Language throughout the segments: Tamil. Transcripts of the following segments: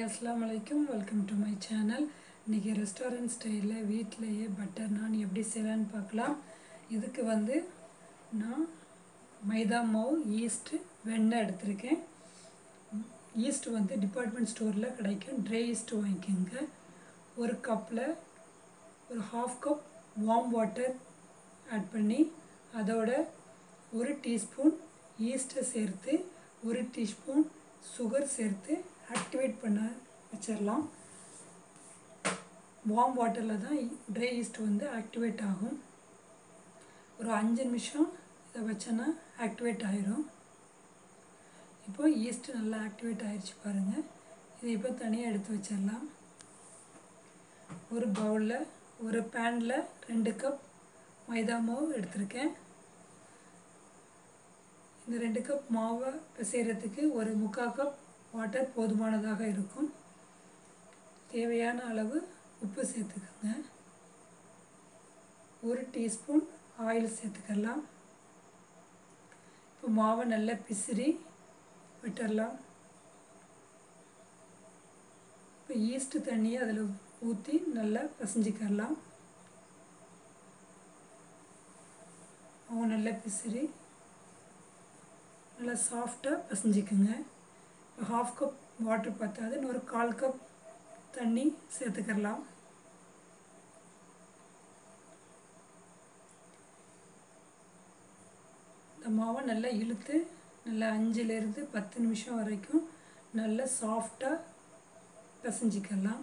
அஸ்ஸலாமு அலைக்கும் வெல்கம் டு மை சேனல் இன்றைக்கி ரெஸ்டாரண்ட் ஸ்டைலில் வீட்டிலையே பட்டர் நான் எப்படி செய்யலான்னு பார்க்கலாம் இதுக்கு வந்து நான் மைதா மாவு ஈஸ்ட்டு வெண்ணெய் எடுத்திருக்கேன் ஈஸ்ட் வந்து டிபார்ட்மெண்ட் ஸ்டோரில் கிடைக்கும் ட்ரை ஈஸ்ட் வாங்கிக்கோங்க ஒரு கப்பில் ஒரு half cup warm water add பண்ணி அதோட ஒரு டீஸ்பூன் ஈஸ்ட்டை சேர்த்து ஒரு டீஸ்பூன் சுகர் சேர்த்து ஆக்டிவேட் பண்ண வச்சிடலாம் வார்ம் வாட்டரில் தான் ட்ரை ஈஸ்ட் வந்து ஆக்டிவேட் ஆகும் ஒரு அஞ்சு நிமிஷம் இதை வச்சோன்னா ஆக்டிவேட் ஆயிரும் இப்போ ஈஸ்ட் நல்லா ஆக்டிவேட் ஆயிடுச்சு பாருங்கள் இது இப்போ தனியாக எடுத்து வச்சிடலாம் ஒரு பவுலில் ஒரு பேனில் ரெண்டு கப் மைதா மாவு எடுத்திருக்கேன் இந்த ரெண்டு கப் மாவை பிசைகிறதுக்கு ஒரு முக்கால் கப் வாட்டர் போதுமானதாக இருக்கும் தேவையான அளவு உப்பு சேர்த்துக்கோங்க ஒரு டீஸ்பூன் ஆயில் சேர்த்துக்கலாம் இப்போ மாவை நல்லா பிசிறி விட்டுடலாம் இப்போ ஈஸ்ட்டு தண்ணியை அதில் ஊற்றி நல்லா பசஞ்சிக்கலாம் மாவு நல்லா பிசிறி நல்லா சாஃப்டாக பசஞ்சிக்குங்க ஹாஃப் கப் வாட்டர் பத்தாது இன்னொரு கால் கப் தண்ணி சேர்த்துக்கலாம் இந்த மாவை நல்லா இழுத்து நல்லா அஞ்சுலேருந்து பத்து நிமிஷம் வரைக்கும் நல்லா சாஃப்டாக பசஞ்சிக்கலாம்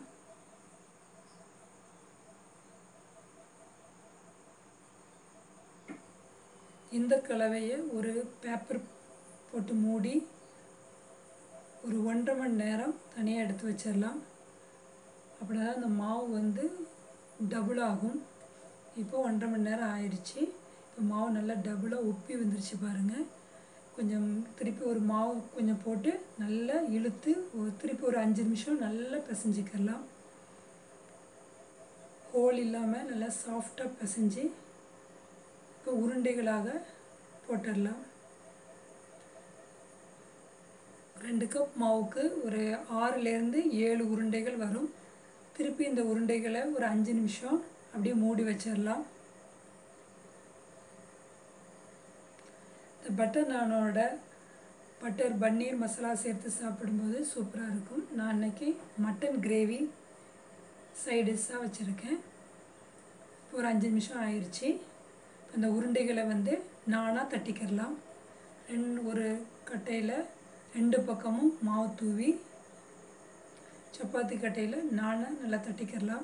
இந்த கலவையை ஒரு பேப்பர் போட்டு மூடி ஒரு ஒன்றரை மணி நேரம் தனியாக எடுத்து வச்சிடலாம் அப்படின்னா அந்த மாவு வந்து டபுள் ஆகும் இப்போ ஒன்றரை மணி நேரம் ஆயிடுச்சு இப்போ மாவு நல்லா டபுளாக உப்பி வந்துருச்சு பாருங்கள் கொஞ்சம் திருப்பி ஒரு மாவு கொஞ்சம் போட்டு நல்லா இழுத்து ஒரு திருப்பி ஒரு அஞ்சு நிமிஷம் நல்லா பிசைஞ்சிக்கலாம் ஹோல் இல்லாமல் நல்லா சாஃப்டாக பிசைஞ்சு இப்போ உருண்டைகளாக போட்டுடலாம் ரெண்டு கப் மாவுக்கு ஒரு ஆறுலேருந்து ஏழு உருண்டைகள் வரும் திருப்பி இந்த உருண்டைகளை ஒரு அஞ்சு நிமிஷம் அப்படியே மூடி வச்சிடலாம் இந்த பட்டர் நானோட பட்டர் பன்னீர் மசாலா சேர்த்து சாப்பிடும்போது சூப்பராக இருக்கும் நான் அன்னைக்கு மட்டன் கிரேவி சைடிஷ்ஷாக வச்சுருக்கேன் ஒரு அஞ்சு நிமிஷம் ஆயிடுச்சு அந்த உருண்டைகளை வந்து நானாக தட்டிக்கிடலாம் ரெண்டு ஒரு கட்டையில் ரெண்டு பக்கமும் மாவு தூவி சப்பாத்தி கட்டையில் நானை நல்லா தட்டிக்கிடலாம்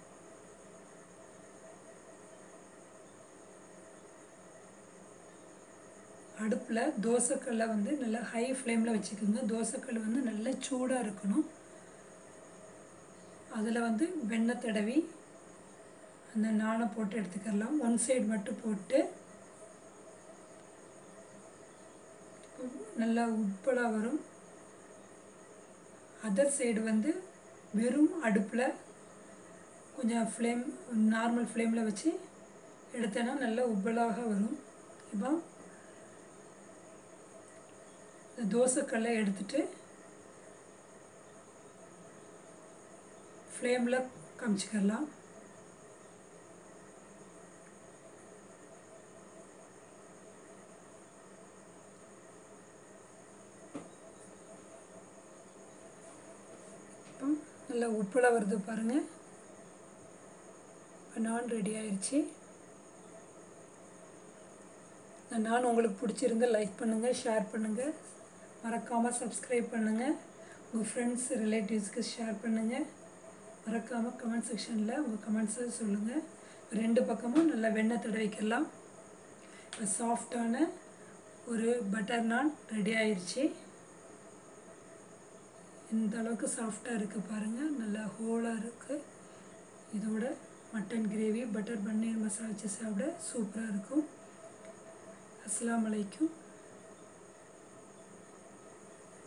அடுப்பில் தோசைக்கல்லை வந்து நல்லா ஹை ஃப்ளேமில் வச்சுக்கோங்க தோசைக்கல் வந்து நல்லா சூடாக இருக்கணும் அதில் வந்து வெண்ணெய் தடவி அந்த நானை போட்டு எடுத்துக்கலாம் ஒன் சைடு மட்டும் போட்டு நல்லா உப்பலாக வரும் அதர் சைடு வந்து வெறும் அடுப்பில் கொஞ்சம் ஃப்ளேம் நார்மல் ஃப்ளேமில் வச்சு எடுத்தேன்னா நல்லா உப்பலாக வரும் இப்போ இந்த தோசைக்கல்லை எடுத்துட்டு ஃப்ளேமில் காமிச்சிக்கலாம் நல்லா உப்பலாக வருது பாருங்கள் இப்போ நான் ரெடி ஆயிடுச்சு இந்த நான் உங்களுக்கு பிடிச்சிருந்தா லைக் பண்ணுங்கள் ஷேர் பண்ணுங்கள் மறக்காமல் சப்ஸ்கிரைப் பண்ணுங்கள் உங்கள் ஃப்ரெண்ட்ஸ் ரிலேட்டிவ்ஸ்க்கு ஷேர் பண்ணுங்கள் மறக்காமல் கமெண்ட் செக்ஷனில் உங்கள் கமெண்ட்ஸை சொல்லுங்கள் ரெண்டு பக்கமும் நல்லா வெண்ணெய் தடவிக்கலாம் இப்போ சாஃப்டான ஒரு பட்டர் நான் ரெடி ஆயிடுச்சு இந்த அளவுக்கு சாஃப்டாக இருக்குது பாருங்கள் நல்லா ஹோலாக இருக்குது இதோட mutton gravy butter paneer masala வச்சு சாப்பிட சூப்பராக இருக்கும் அஸ்லாம் வலைக்கும்